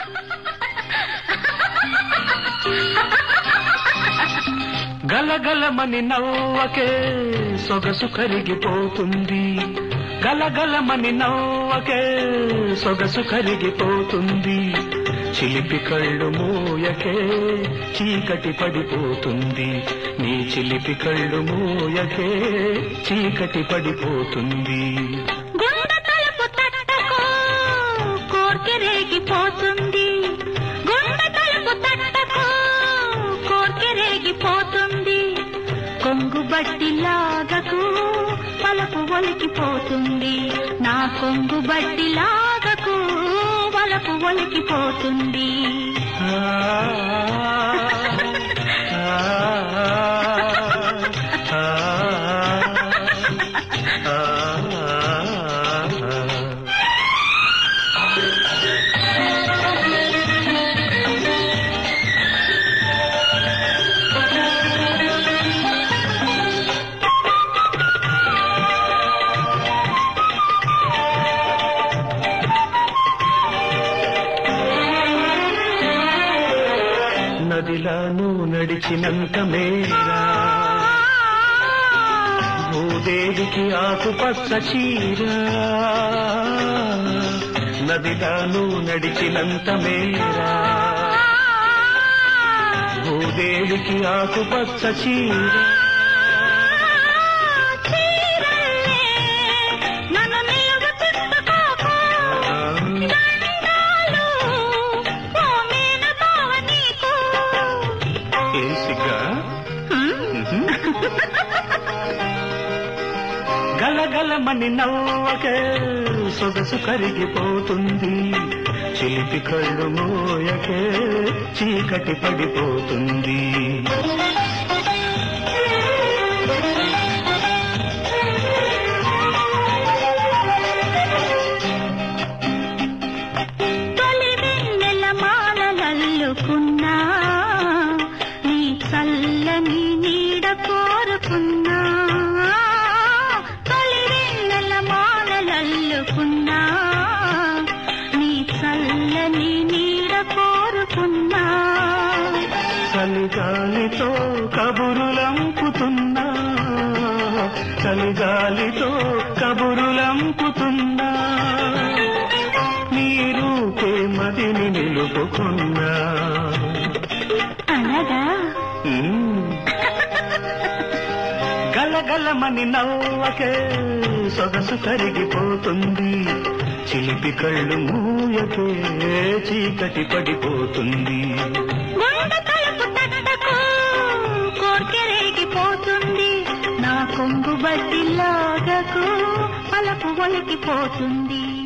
గలగలమని నవ్వకే సొగసు కరిగిపోతుంది గలగలమని నవ్వకే సొగసు కరిగిపోతుంది చిలిపి కళ్ళు మూయకే చీకటి పడిపోతుంది నీ చిలిపి కళ్ళు మూయకే చీకటి పడిపోతుంది గుండె తలుపు తట్టకు కోర్కె రేగిపోతుంది గుండె తలుపు తట్టకు కోర్కె రేగిపోతుంది కొంగు బట్టి లాగకు పలపు ఒలికిపోతుంది నా కొంగు బట్టి లాగకు వలపు ఒలికిపోతుంది ఆ, ఆ, ఆ, ఆ, ఆ. నదిలాను నడిచినంత మేరా భూదేవికి ఆకుపచ్చ చీర నదిలాను నడిచినంత మేరా భూదేవికి ఆకుపచ్చ చీర చీరల్లే నన్ను నీవు తిట్టుకోకు దండాలు ఓ మేనమావ నీకు ఏసిగా గలగలమని నవ్వకే సొగసు కరిగిపోతుంది చిలిపి కళ్ళు మోయకే చీకటి పడిపోతుంది తొలి వెన్నెల మాలలల్లుకున్నా నీ చల్లని నీడ కోరుకున్నా తొలి వెన్నెల మాలలల్లుకున్నా నీ చల్లని నీడ కోరుకున్నా చలిగాలితో కబురులంపుతున్నా చలిగాలితో కబురులంపుతున్నా నీ రూపే మదిని నిలుపుకున్నా అనగా ఉమ్. గలగలమని నవ్వకే సొగసు కరిగిపోతుంది చిలిపి కళ్ళు మూయకే చీకటి పడిపోతుంది గుండె తలుపు తట్టకు కోర్కె రేగిపోతుంది నా కొంగు బట్టి లాగకు పలపు ఒలికిపోతుంది